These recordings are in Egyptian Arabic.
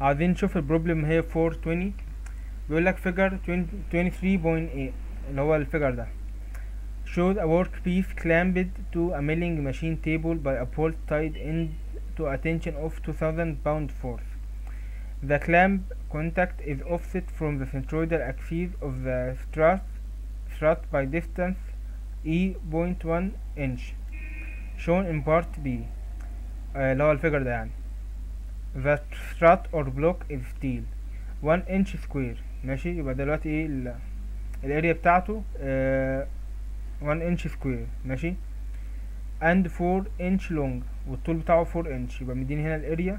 عايزين نشوف البروبلم هي 420 بيقول لك figure 20 23.8 اللي هو الفيجر ده showed a workpiece clamped to a milling machine table by a bolt tied into a tension of 2000 pound force. The clamp contact is offset from the centroidal axis of the strut, strut by distance e.1 inch shown in part B آه، اللي هو الفيجر ده يعني The strut or block is steel 1 inch square ماشي يبقى دلوقتي ايه ال- الاريا بتاعته آه 1 inch square ماشي and 4 inch long والطول بتاعه 4 inch يبقى مديني هنا الاريا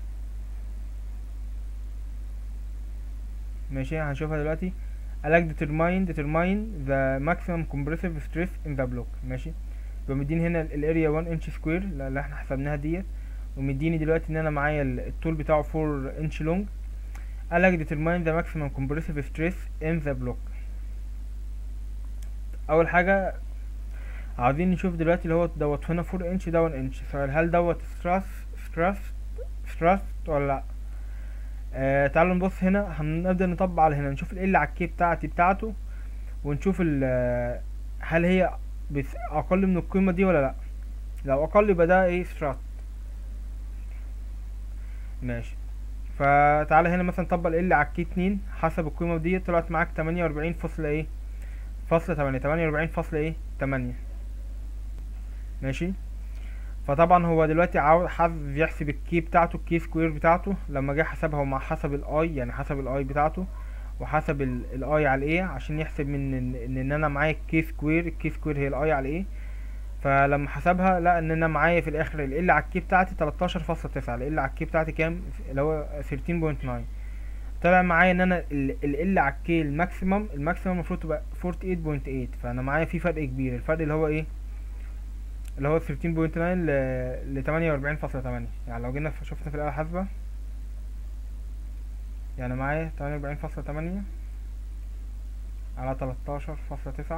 ماشي هنشوفها دلوقتي قالك determine determine the maximum compressive stress in the block ماشي يبقى مديني هنا الاريا 1 inch square اللي احنا حسبناها ديت ومديني دلوقتي ان انا معايا ال- الطول بتاعه 4 inch long قالك determine the maximum compressive stress in the block اول حاجه عاوزين نشوف دلوقتي اللي هو دوت هنا 4 انش ده 1 انش سؤال هل دوت ستراس ستراس ستراس ولا لا آه تعالوا نبص هنا هنبدا نطبق على هنا نشوف ال على الكي بتاعتي بتاعته ونشوف ال هل هي بس اقل من القيمه دي ولا لا لو اقل يبقى ده ايه سترات ماشي فتعالى هنا مثلا طبق ال على الكي 2 حسب القيمه دي طلعت معاك 48 فاصلة ايه فاصلة 8 48 فاصلة ايه 8 ماشي فطبعا هو دلوقتي عاوز حابب يحسب الكي بتاعته الكي سكوير بتاعته لما جه حسبها ومع حسب الاي يعني حسب الاي بتاعته وحسب الاي على الايه عشان يحسب من ان ان إن انا معايا الكي سكوير الكي سكوير هي الاي على الايه فلما حسبها لقى ان انا معايا في الاخر ال على الكي بتاعتي 13.9 ال على الكي بتاعتي كام اللي هو 13.9 طلع معايا ان انا ال على الكي الماكسيمم الماكسيمم المفروض تبقى 48.8 فانا معايا في فرق كبير الفرق اللي هو ايه اللي هو 13.9 ل ل 48.8 يعني لو جينا شفنا في الآلة الحاسبة يعني معايا 48.8 على 13.9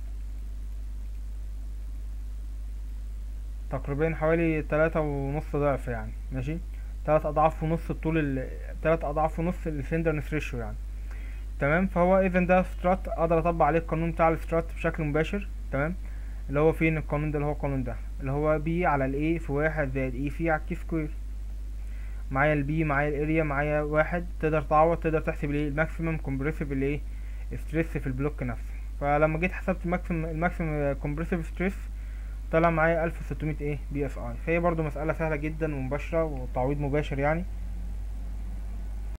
تقريبا حوالي تلاتة ونص ضعف يعني ماشي تلات أضعاف ونص الطول ال تلات أضعاف ونص السندرنس ريشيو يعني تمام فهو اذا ده سترات اقدر اطبق عليه القانون بتاع السترات بشكل مباشر تمام اللي هو فين القانون ده اللي هو القانون ده اللي هو بي على الاي في واحد زائد اي في على الكي سكوير معايا البي معايا الاريا معايا واحد تقدر تعوض تقدر تحسب الايه الماكسيمم كومبريسيف الايه ستريس في البلوك نفسه فلما جيت حسبت الماكسيمم الماكسيمم كومبريسيف ستريس طلع معايا 1600 ايه بي اف اي فهي برضو مسألة سهلة جدا ومباشرة وتعويض مباشر يعني